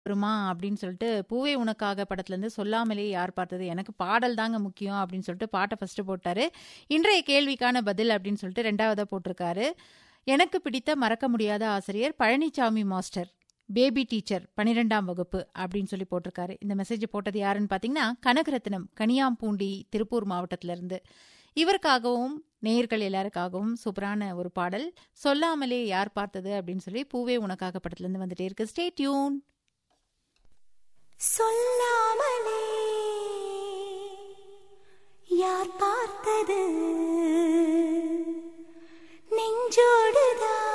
வருமா அப்படின்னு சொல்லிட்டு பூவே உனக்காக படத்துல இருந்து சொல்லாமலே யார் பார்த்தது எனக்கு பாடல் தாங்க முக்கியம் அப்படின்னு சொல்லிட்டு பாட்டை ஃபர்ஸ்ட் போட்டாரு இன்றைய கேள்விக்கான பதில் அப்படின்னு சொல்லிட்டு ரெண்டாவதா போட்டிருக்காரு எனக்கு பிடித்த மறக்க முடியாத ஆசிரியர் பழனிசாமி மாஸ்டர் பேபி டீச்சர் பன்னிரெண்டாம் வகுப்பு அப்படின்னு சொல்லி போட்டிருக்காரு இந்த மெசேஜ் போட்டது யாருன்னு பார்த்தீங்கன்னா கனகரத்னம் கனியாம்பூண்டி திருப்பூர் மாவட்டத்துல இருந்து இவருக்காகவும் நேயர்கள் எல்லாருக்காகவும் சூப்பரான ஒரு பாடல் சொல்லாமலே யார் பார்த்தது அப்படின்னு சொல்லி பூவே உனக்காக படத்துல இருந்து வந்துட்டே இருக்கு ஸ்டே டியூன் சொல்லாமலே யார் பார்த்தது